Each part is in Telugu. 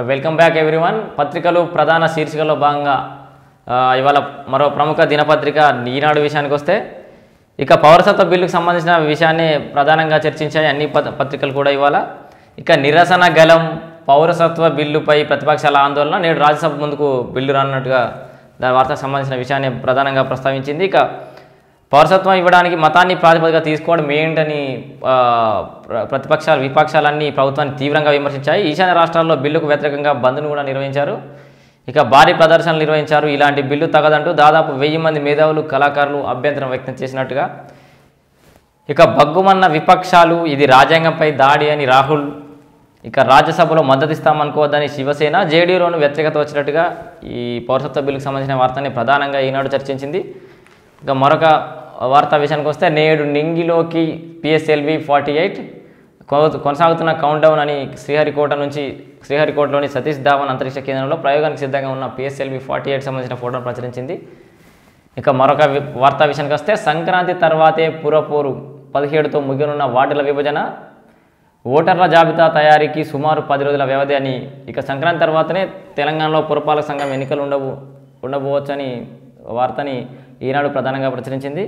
వెల్కమ్ బ్యాక్ ఎవ్రీవన్ పత్రికలు ప్రధాన శీర్షికలో భాగంగా ఆ, ఇవాళ మరో ప్రముఖ దినపత్రిక ఈనాడు విషయానికి వస్తే ఇక పౌరసత్వ బిల్లుకు సంబంధించిన విషయాన్ని ప్రధానంగా చర్చించాయి అన్ని పత- పత్రికలు కూడా ఇవాళ ఇక నిరసన గలం పౌరసత్వ బిల్లుపై ప్రతిపక్షాల ఆందోళన నేడు రాజ్యసభ ముందుకు బిల్లు రానున్నట్టుగా దాని వార్తకు సంబంధించిన విషయాన్ని ప్రధానంగా ప్రస్తావించింది ఇక పౌరసత్వం ఇవ్వడానికి మతాన్ని ప్రాతిపదికగా తీసుకోవడం ఏంటని ఆ, ప్ర- ప్రతిపక్షాలు విపక్షాలన్నీ ప్రభుత్వాన్ని తీవ్రంగా విమర్శించాయి ఈశాన్య రాష్ట్రాల్లో బిల్లుకు వ్యతిరేకంగా బంద్ను కూడా నిర్వహించారు ఇక భారీ ప్రదర్శనలు నిర్వహించారు ఇలాంటి బిల్లు తగదంటూ దాదాపు వెయ్యి మంది మేధావులు కళాకారులు అభ్యంతరం వ్యక్తం చేసినట్టుగా ఇక బగ్గుమన్న విపక్షాలు ఇది రాజ్యాంగంపై దాడి అని రాహుల్ ఇక రాజ్యసభలో మద్దతు ఇస్తామనుకోవద్దని శివసేన జేడీయూలోను వ్యతిరేకత వచ్చినట్టుగా ఈ పౌరసత్వ బిల్లుకు సంబంధించిన వార్తని ప్రధానంగా ఈనాడు చర్చించింది ఇక మరొక వార్తా విషయానికి వస్తే నేడు నింగిలోకి పిఎస్ఎల్వి ఫార్టీ ఎయిట్ కొనసాగుతున్న కౌంట్ డౌన్ అని శ్రీహరికోట నుంచి శ్రీహరికోటలోని సతీష్ ధావన్ అంతరిక్ష కేంద్రంలో ప్రయోగానికి సిద్ధంగా ఉన్న పిఎస్ఎల్వి ఫార్టీ ఎయిట్ సంబంధించిన ఫోటోను ప్రచురించింది ఇక మరొక వి- వార్తా విషయానికి వస్తే సంక్రాంతి తర్వాతే పురపోరు పదిహేడుతో ముగియనున్న వార్డుల విభజన ఓటర్ల జాబితా తయారీకి సుమారు పది రోజుల వ్యవధి అని ఇక సంక్రాంతి తర్వాతనే తెలంగాణలో పురపాలక సంఘం ఎన్నికలు ఉండవు ఉండబోవచ్చని వార్తని ఈనాడు ప్రధానంగా ప్రచురించింది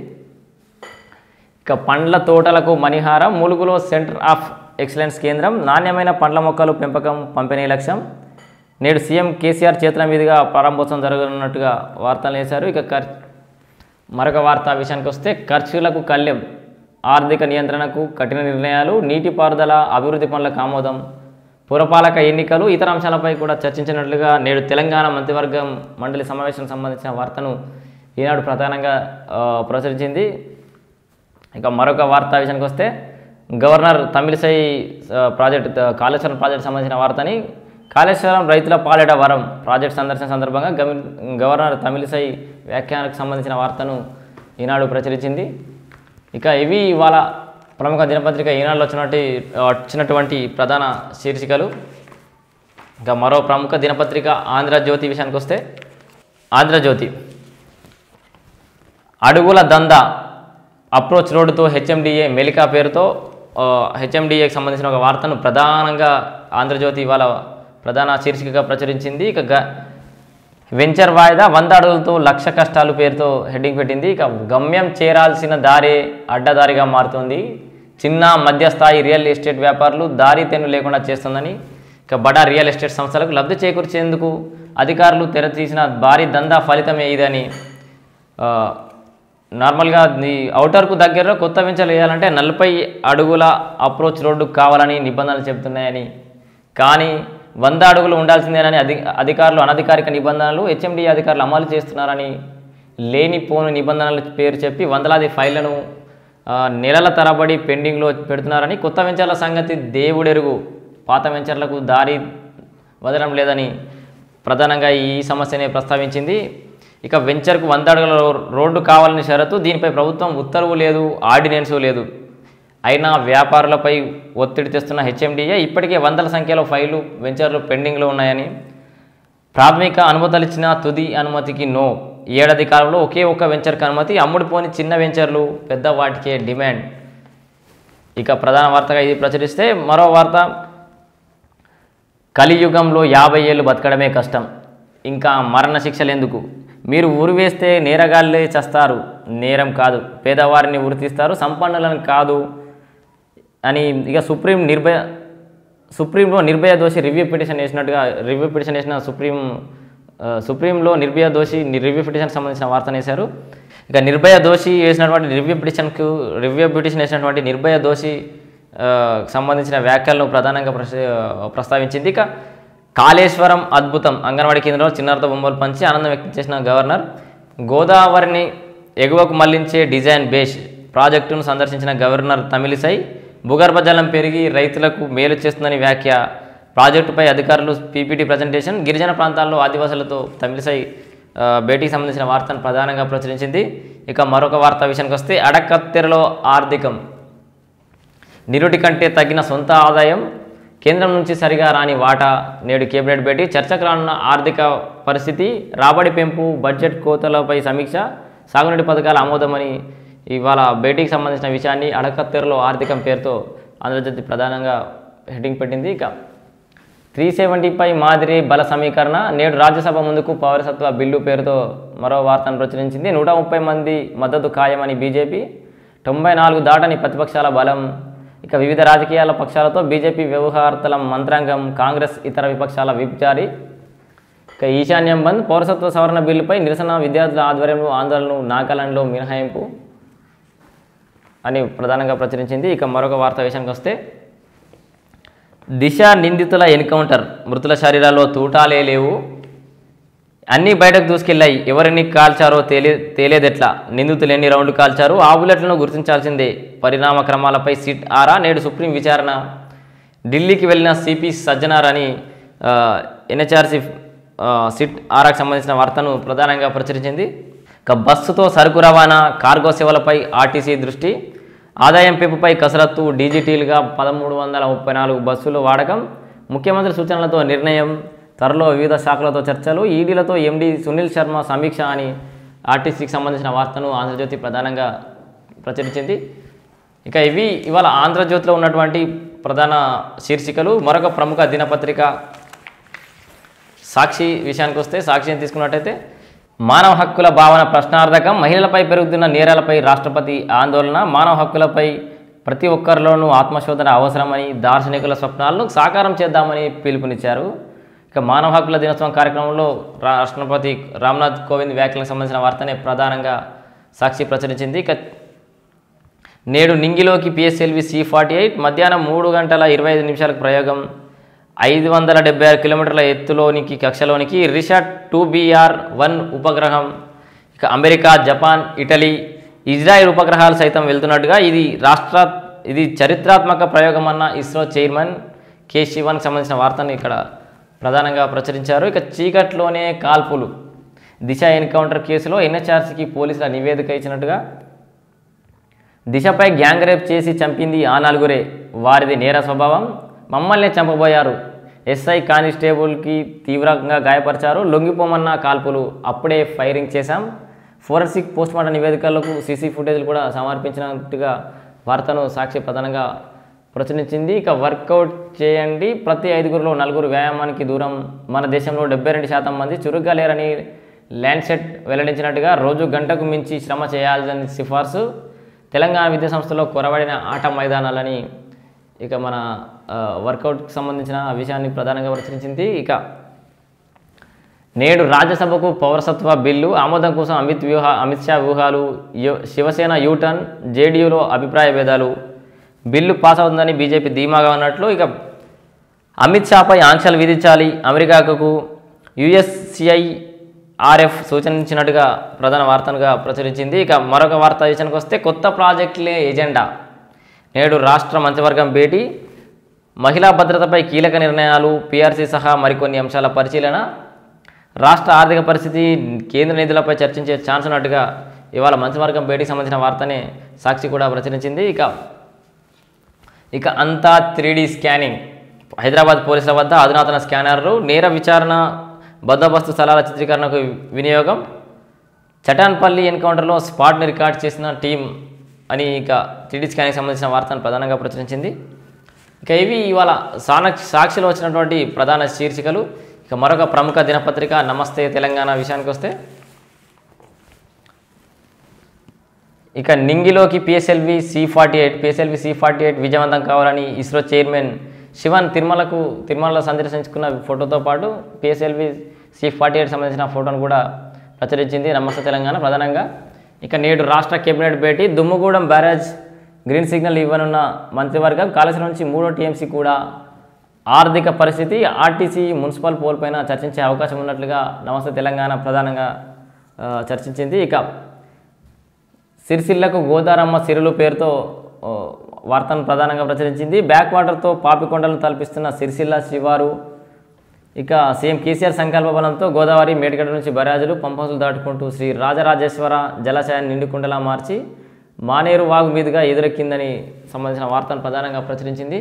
ఇక పండ్ల తోటలకు మణిహారం ములుగులో సెంటర్ ఆఫ్ ఎక్సలెన్స్ కేంద్రం నాణ్యమైన పండ్ల మొక్కలు పెంపకం పంపిణీ లక్ష్యం నేడు సీఎం కేసీఆర్ చేతుల మీదుగా ప్రారంభోత్సవం జరగనున్నట్టుగా వార్తలు వేశారు ఇక ఖర్ మరొక వార్త విషయానికి వస్తే ఖర్చులకు కళ్యం ఆర్థిక నియంత్రణకు కఠిన నిర్ణయాలు నీటిపారుదల అభివృద్ధి పనులకు ఆమోదం పురపాలక ఎన్నికలు ఇతర అంశాలపై కూడా చర్చించినట్లుగా నేడు తెలంగాణ మంత్రివర్గం మండలి సమావేశం సంబంధించిన వార్తను ఈనాడు ప్రధానంగా ఆ, ప్రచురించింది ఇక మరొక వార్తా విషయానికి వస్తే గవర్నర్ తమిళసై ఆ, ప్రాజెక్ట్ త- కాళేశ్వరం ప్రాజెక్ట్ సంబంధించిన వార్తని కాళేశ్వరం రైతుల పాలెట వరం ప్రాజెక్ట్ సందర్శన సందర్భంగా గమి- గవర్నర్ తమిళసై వ్యాఖ్యానానికి సంబంధించిన వార్తను ఈనాడు ప్రచురించింది ఇక ఇవి ఇవాళ ప్రముఖ దినపత్రిక ఈనాడులో వచ్చినటువంటి వచ్చినటువంటి ప్రధాన శీర్షికలు ఇంకా మరో ప్రముఖ దినపత్రిక ఆంధ్రజ్యోతి విషయానికి వస్తే ఆంధ్రజ్యోతి అడుగుల దందా అప్రోచ్ రోడ్డుతో హెచ్ఎండిఏ మెలికా పేరుతో హెచ్ఎండిఏకి సంబంధించిన ఒక వార్తను ప్రధానంగా ఆంధ్రజ్యోతి ఇవాళ ప్రధాన శీర్షికగా ప్రచురించింది ఇక గ వెంచర్ వాయిదా వంద అడుగులతో లక్ష కష్టాలు పేరుతో హెడ్డింగ్ పెట్టింది ఇక గమ్యం చేరాల్సిన దారే అడ్డదారిగా మారుతుంది చిన్న మధ్యస్థాయి రియల్ ఎస్టేట్ వ్యాపారులు దారి తెన్ను లేకుండా చేస్తుందని ఇక బడా రియల్ ఎస్టేట్ సంస్థలకు లబ్ధి చేకూర్చేందుకు అధికారులు తెరతీసిన భారీ దందా ఫలితమే ఇదని ఆ, నార్మల్గా ఈ అవుటర్కు దగ్గరలో కొత్త వెంచర్లు వేయాలంటే నలభై అడుగుల అప్రోచ్ రోడ్డు కావాలని నిబంధనలు చెబుతున్నాయని కానీ వంద అడుగులు ఉండాల్సిందేనని అధి అధికారులు అనధికారిక నిబంధనలు హెచ్ఎండి అధికారులు అమలు చేస్తున్నారని లేనిపోని నిబంధనల పేరు చెప్పి వందలాది ఫైళ్లను ఆ, నెలల తరబడి పెండింగ్లో పెడుతున్నారని కొత్త వెంచర్ల సంగతి దేవుడెరుగు పాత వెంచర్లకు దారి వదలడం లేదని ప్రధానంగా ఈ సమస్యనే ప్రస్తావించింది ఇక వెంచర్కు వంద అడుగుల రో- రోడ్డు కావాలని షరతు దీనిపై ప్రభుత్వం ఉత్తర్వు లేదు ఆర్డినెన్సు లేదు అయినా వ్యాపారులపై ఒత్తిడి తెస్తున్న హెచ్ఎండిఏ ఇప్పటికే వందల సంఖ్యలో ఫైళ్లు వెంచర్లు పెండింగ్లో ఉన్నాయని ప్రాథమిక అనుమతులు ఇచ్చిన తుది అనుమతికి నో ఏడాది కాలంలో ఒకే ఒక్క వెంచర్కి అనుమతి అమ్ముడుపోని చిన్న వెంచర్లు పెద్ద వాటికే డిమాండ్ ఇక ప్రధాన వార్తగా ఇది ప్రచురిస్తే మరో వార్త కలియుగంలో యాభై ఏళ్ళు బతకడమే కష్టం ఇంకా మరణ శిక్షలు ఎందుకు మీరు ఉరి వేస్తే నేరగాళ్ళే చస్తారు నేరం కాదు పేదవారిని ఉరి తీస్తారు సంపన్నులను కాదు అని ఇక సుప్రీం నిర్భయ సుప్రీంలో నిర్భయ దోషి రివ్యూ పిటిషన్ వేసినట్టుగా రివ్యూ పిటిషన్ వేసిన సుప్రీం ఆ, సుప్రీంలో నిర్భయ దోషి ని- రివ్యూ పిటిషన్కి సంబంధించిన వార్తను వేశారు ఇక నిర్భయ దోషి వేసినటువంటి రివ్యూ పిటిషన్కు రివ్యూ పిటిషన్ వేసినటువంటి నిర్భయ దోషి ఆ, సంబంధించిన వ్యాఖ్యలను ప్రధానంగా ప్రశ- ప్రస్తావించింది ఇక కాళేశ్వరం అద్భుతం అంగన్వాడీ కేంద్రంలో చిన్నారతో బొమ్మలు పంచి ఆనందం వ్యక్తం చేసిన గవర్నర్ గోదావరిని ఎగువకు మళ్లించే డిజైన్ బేస్ ప్రాజెక్టును సందర్శించిన గవర్నర్ తమిళిసై భూగర్భ జలం పెరిగి రైతులకు మేలు చేస్తుందని వ్యాఖ్య ప్రాజెక్టుపై అధికారులు పీపీటీ ప్రజెంటేషన్ గిరిజన ప్రాంతాల్లో ఆదివాసులతో తమిళిసై ఆ, భేటీకి సంబంధించిన వార్తను ప్రధానంగా ప్రచురించింది ఇక మరొక వార్తా విషయానికి వస్తే అడకత్తెరలో ఆర్థికం నిరుటి కంటే తగిన సొంత ఆదాయం కేంద్రం నుంచి సరిగా రాని వాటా నేడు కేబినెట్ భేటీ చర్చకు రానున్న ఆర్థిక పరిస్థితి రాబడి పెంపు బడ్జెట్ కోతలపై సమీక్ష సాగునీటి పథకాల ఆమోదమని ఇవాళ భేటీకి సంబంధించిన విషయాన్ని అడకత్తెరలో ఆర్థికం పేరుతో ఆంధ్రజ్యోతి ప్రధానంగా హెడ్డింగ్ పెట్టింది ఇక త్రీ సెవెంటీపై మాదిరి బల సమీకరణ నేడు రాజ్యసభ ముందుకు పౌరసత్వ బిల్లు పేరుతో మరో వార్తను ప్రచురించింది నూట ముప్పై మంది మద్దతు ఖాయమని బీజేపీ తొంభై నాలుగు దాటని ప్రతిపక్షాల బలం ఇక వివిధ రాజకీయాల పక్షాలతో బీజేపీ వ్యవహారతల మంత్రాంగం కాంగ్రెస్ ఇతర విపక్షాల విప్ జారీ ఇక ఈశాన్యం బంద్ పౌరసత్వ సవరణ బిల్లుపై నిరసన విద్యార్థుల ఆధ్వర్యంలో ఆందోళనలు నాగాలాండ్లో మినహాయింపు అని ప్రధానంగా ప్రచురించింది ఇక మరొక వార్త విషయానికి వస్తే దిశ నిందితుల ఎన్కౌంటర్ మృతుల శరీరాల్లో తూటాలే లేవు అన్నీ బయటకు దూసుకెళ్ళాయి ఎవరిని కాల్చారో తేలే తేలేదెట్లా నిందితులు ఎన్ని రౌండ్లు కాల్చారు ఆ బుల్లెట్లను గుర్తించాల్సిందే పరిణామ క్రమాలపై సిట్ ఆరా నేడు సుప్రీం విచారణ ఢిల్లీకి వెళ్ళిన సిపి సజ్జనార్ అని ఆ, ఎన్హెచ్ఆర్సి ఆ, సిట్ ఆరాకు సంబంధించిన వార్తను ప్రధానంగా ప్రచురించింది ఇక బస్సుతో సరుకు రవాణా కార్గో సేవలపై ఆర్టీసీ దృష్టి ఆదాయం పెంపుపై కసరత్తు డీజీటీలుగా పదమూడు వందల ముప్పై నాలుగు బస్సులు వాడకం ముఖ్యమంత్రి సూచనలతో నిర్ణయం త్వరలో వివిధ శాఖలతో చర్చలు ఈడీలతో ఎండీ సునీల్ శర్మ సమీక్ష అని ఆర్టీసీకి సంబంధించిన వార్తను ఆంధ్రజ్యోతి ప్రధానంగా ప్రచురించింది ఇక ఇవి ఇవాళ ఆంధ్రజ్యోతిలో ఉన్నటువంటి ప్రధాన శీర్షికలు మరొక ప్రముఖ దినపత్రిక సాక్షి విషయానికి వస్తే సాక్షిని తీసుకున్నట్టయితే మానవ హక్కుల భావన ప్రశ్నార్థకం మహిళలపై పెరుగుతున్న నేరాలపై రాష్ట్రపతి ఆందోళన మానవ హక్కులపై ప్రతి ఒక్కరిలోనూ ఆత్మశోధన అవసరమని దార్శనికుల స్వప్నాలను సాకారం చేద్దామని పిలుపునిచ్చారు ఇక మానవ హక్కుల దినోత్సవం కార్యక్రమంలో రాష్ట్రపతి రామ్నాథ్ కోవింద్ వ్యాఖ్యలకు సంబంధించిన వార్తనే ప్రధానంగా సాక్షి ప్రచురించింది ఇక నేడు నింగిలోకి పిఎస్ఎల్వి సి ఫార్టీ ఎయిట్ మధ్యాహ్నం మూడు గంటల ఇరవై ఐదు నిమిషాలకు ప్రయోగం ఐదు వందల డెబ్బై ఆరు కిలోమీటర్ల ఎత్తులోనికి కక్షలోనికి రిషాట్ టూ బీఆర్ వన్ ఉపగ్రహం ఇక అమెరికా జపాన్ ఇటలీ ఇజ్రాయెల్ ఉపగ్రహాలు సైతం వెళ్తున్నట్టుగా ఇది రాష్ట్ర ఇది చరిత్రాత్మక ప్రయోగం అన్న ఇస్రో చైర్మన్ కె శివన్కి సంబంధించిన వార్తను ఇక్కడ ప్రధానంగా ప్రచురించారు ఇక చీకట్లోనే కాల్పులు దిశ ఎన్కౌంటర్ కేసులో ఎన్హెచ్ఆర్సీకి పోలీసుల నివేదిక ఇచ్చినట్టుగా దిశపై గ్యాంగ్ రేప్ చేసి చంపింది ఆ నలుగురే వారిది నేర స్వభావం మమ్మల్ని చంపబోయారు ఎస్ఐ కానిస్టేబుల్కి తీవ్రంగా గాయపరిచారు లొంగిపోమన్న కాల్పులు అప్పుడే ఫైరింగ్ చేశాం ఫోరెన్సిక్ పోస్ట్మార్టం నివేదికలకు సీసీ ఫుటేజ్లు కూడా సమర్పించినట్టుగా వార్తను సాక్షి ప్రధానంగా ప్రచురించింది ఇక వర్కౌట్ చేయండి ప్రతి ఐదుగురిలో నలుగురు వ్యాయామానికి దూరం మన దేశంలో డెబ్బై రెండు శాతం మంది చురుగ్గా లేరని ల్యాండ్సెట్ వెల్లడించినట్టుగా రోజు గంటకు మించి శ్రమ చేయాలని సిఫార్సు తెలంగాణ విద్యా సంస్థలో కొరబడిన ఆట మైదానాలని ఇక మన ఆ, వర్కౌట్కి సంబంధించిన విషయాన్ని ప్రధానంగా ప్రచురించింది ఇక నేడు రాజ్యసభకు పౌరసత్వ బిల్లు ఆమోదం కోసం అమిత్ వ్యూహ అమిత్ షా వ్యూహాలు యు- శివసేన యూటర్న్ జేడీయూలో అభిప్రాయ భేదాలు బిల్లు పాస్ అవుతుందని బీజేపీ ధీమాగా ఉన్నట్లు ఇక అమిత్ షాపై ఆంక్షలు విధించాలి అమెరికాకు యుఎస్సిఐ ఆర్ఎఫ్ సూచించినట్టుగా ప్రధాన వార్తనుగా ప్రచురించింది ఇక మరొక వార్త విషయానికి వస్తే కొత్త ప్రాజెక్టులే ఎజెండా నేడు రాష్ట్ర మంత్రివర్గం భేటీ మహిళా భద్రతపై కీలక నిర్ణయాలు పీఆర్సీ సహా మరికొన్ని అంశాల పరిశీలన రాష్ట్ర ఆర్థిక పరిస్థితి కేంద్ర నిధులపై చర్చించే ఛాన్స్ ఉన్నట్టుగా ఇవాళ మంత్రివర్గం భేటీకి సంబంధించిన వార్తనే సాక్షి కూడా ప్రచురించింది ఇక ఇక అంతా త్రీ స్కానింగ్ హైదరాబాద్ పోలీసుల వద్ద అధునాతన స్కానర్లు నేర విచారణ బందోబస్తు స్థలాల చిత్రీకరణకు వినియోగం చటాన్పల్లి ఎన్కౌంటర్లో స్పాట్ని రికార్డ్ చేసిన టీం అని ఇక త్రీడీ స్కానింగ్ సంబంధించిన వార్తను ప్రధానంగా ప్రచురించింది ఇక ఇవి ఇవాళ సాన సాక్షిలో వచ్చినటువంటి ప్రధాన శీర్షికలు ఇక మరొక ప్రముఖ దినపత్రిక నమస్తే తెలంగాణ విషయానికి వస్తే ఇక నింగిలోకి PSLV C forty eight PSLV C forty eight విజయవంతం కావాలని ఇస్రో చైర్మన్ శివన్ తిరుమలకు తిరుమలలో సందర్శించుకున్న ఫోటోతో పాటు పిఎస్ఎల్వి సి ఫార్టీ ఎయిట్ సంబంధించిన ఫోటోను కూడా ప్రచురించింది నమస్తే తెలంగాణ ప్రధానంగా ఇక నేడు రాష్ట్ర కేబినెట్ భేటీ దుమ్ముగూడెం బ్యారేజ్ గ్రీన్ సిగ్నల్ ఇవ్వనున్న మంత్రివర్గం కాళేశ్వరం నుంచి మూడో టీఎంసీ కూడా ఆర్థిక పరిస్థితి ఆర్టీసీ మున్సిపల్ పోల్ పైన చర్చించే అవకాశం ఉన్నట్లుగా నమస్తే తెలంగాణ ప్రధానంగా ఆ, చర్చించింది ఇక సిరిసిల్లకు గోదారమ్మ సిరులు పేరుతో ఓ, వార్తను ప్రధానంగా ప్రచురించింది బ్యాక్ వాటర్తో పాపికొండలను తలపిస్తున్న సిరిసిల్ల శివారు ఇక సీఎం కేసీఆర్ సంకల్ప బలంతో గోదావరి మేడిగడ్డ నుంచి బరాజులు పంపసులు దాటుకుంటూ శ్రీ రాజరాజేశ్వర జలాశయాన్ని నిండుకుండలా మార్చి మానేరు వాగు మీదుగా ఎదురెక్కిందని సంబంధించిన వార్తను ప్రధానంగా ప్రచురించింది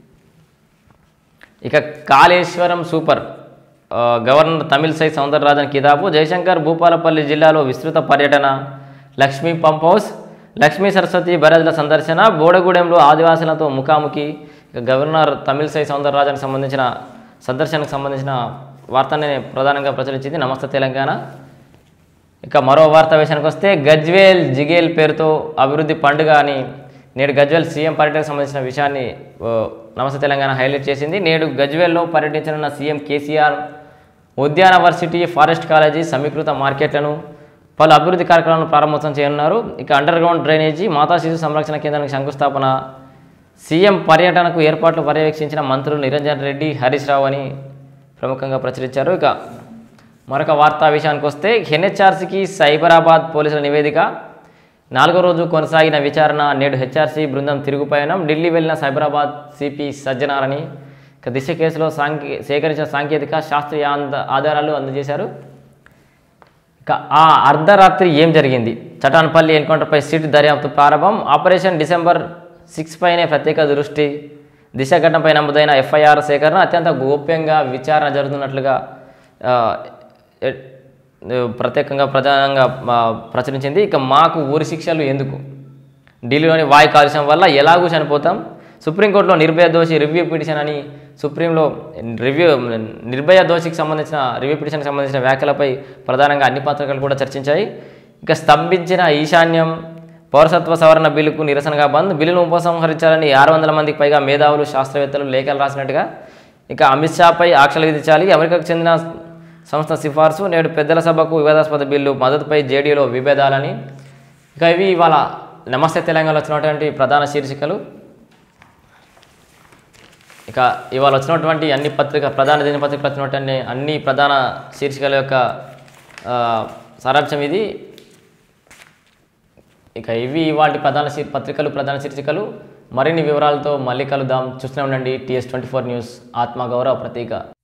ఇక కాళేశ్వరం సూపర్ ఆ, గవర్నర్ తమిళసై సౌందరరాజన్ కితాబు జయశంకర్ భూపాలపల్లి జిల్లాలో విస్తృత పర్యటన లక్ష్మీ పంప్ హౌస్ లక్ష్మీ సరస్వతి బరాజుల సందర్శన బోడగూడెంలో ఆదివాసులతో ముఖాముఖి ఇక గవర్నర్ తమిళసై సౌందరరాజన్ సంబంధించిన సందర్శనకు సంబంధించిన వార్తని ప్రధానంగా ప్రచురించింది నమస్తే తెలంగాణ ఇక మరో వార్త విషయానికి వస్తే గజ్వేల్ జిగేల్ పేరుతో అభివృద్ధి పండుగ అని నేడు గజ్వేల్ సీఎం పర్యటనకు సంబంధించిన విషయాన్ని ఓ, నమస్తే తెలంగాణ హైలైట్ చేసింది నేడు గజ్వేల్లో పర్యటించనున్న సీఎం కేసీఆర్ ఉద్యానవర్సిటీ ఫారెస్ట్ కాలేజీ సమీకృత మార్కెట్లను పలు అభివృద్ధి కార్యక్రమాలను ప్రారంభోత్సవం చేయనున్నారు ఇక అండర్ గ్రౌండ్ డ్రైనేజీ మాతా శిశు సంరక్షణ కేంద్రానికి శంకుస్థాపన సీఎం పర్యటనకు ఏర్పాట్లు పర్యవేక్షించిన మంత్రులు నిరంజన్ రెడ్డి హరీష్ రావు అని ప్రముఖంగా ప్రచురించారు ఇక మరొక వార్తా విషయానికి వస్తే ఎన్హెచ్ఆర్సీకి సైబరాబాద్ పోలీసుల నివేదిక నాలుగో రోజు కొనసాగిన విచారణ నేడు హెచ్ఆర్సీ బృందం తిరుగుపయనం ఢిల్లీ వెళ్లిన సైబరాబాద్ సిపి సజ్జనారని ఇక దిశ కేసులో సాంకే సేకరించిన సాంకేతిక శాస్త్రీయ ఆంద- ఆధారాలు అందజేశారు ఇక ఆ అర్ధరాత్రి ఏం జరిగింది చటాన్పల్లి ఎన్కౌంటర్పై సిట్ దర్యాప్తు ప్రారంభం ఆపరేషన్ డిసెంబర్ సిక్స్ పైనే ప్రత్యేక దృష్టి దిశ ఘటనపై నమోదైన ఎఫ్ఐఆర్ సేకరణ అత్యంత గోప్యంగా విచారణ జరుగుతున్నట్లుగా ఆ, ఎ- ప్రత్యేకంగా ప్రధానంగా ఆ, ప్రచురించింది ఇక మాకు ఊరి శిక్షలు ఎందుకు ఢిల్లీలోని వాయు కాలుష్యం వల్ల ఎలాగూ చనిపోతాం సుప్రీంకోర్టులో నిర్భయ దోషి రివ్యూ పిటిషన్ అని సుప్రీంలో రివ్యూ నిర్భయ దోషికి సంబంధించిన రివ్యూ పిటిషన్కి సంబంధించిన వ్యాఖ్యలపై ప్రధానంగా అన్ని పత్రికలు కూడా చర్చించాయి ఇక స్తంభించిన ఈశాన్యం పౌరసత్వ సవరణ బిల్లుకు నిరసనగా బంద్ బిల్లును ఉపసంహరించాలని ఆరు వందల మందికి పైగా మేధావులు శాస్త్రవేత్తలు లేఖలు రాసినట్టుగా ఇక అమిత్ షాపై ఆంక్షలు విధించాలి అమెరికాకు చెందిన సంస్థ సిఫార్సు నేడు పెద్దల సభకు వివాదాస్పద బిల్లు మద్దతుపై జేడీలో విభేదాలని ఇక ఇవి ఇవాళ నమస్తే తెలంగాణలో వచ్చినటువంటి ప్రధాన శీర్షికలు ఇక ఇవాళ వచ్చినటువంటి అన్ని పత్రిక ప్రధాన దినపత్రికలు వచ్చినటువంటి అన్ని ప్రధాన శీర్షికల యొక్క ఆ, సారాంశం ఇది ఇక ఇవి వాటి ప్రధాన శీ- పత్రికలు ప్రధాన శీర్షికలు మరిన్ని వివరాలతో మళ్ళీ కలుద్దాం చూస్తూనే ఉండండి టీఎస్ ట్వంటీ ఫోర్ న్యూస్ ఆత్మగౌరవ ప్రతీక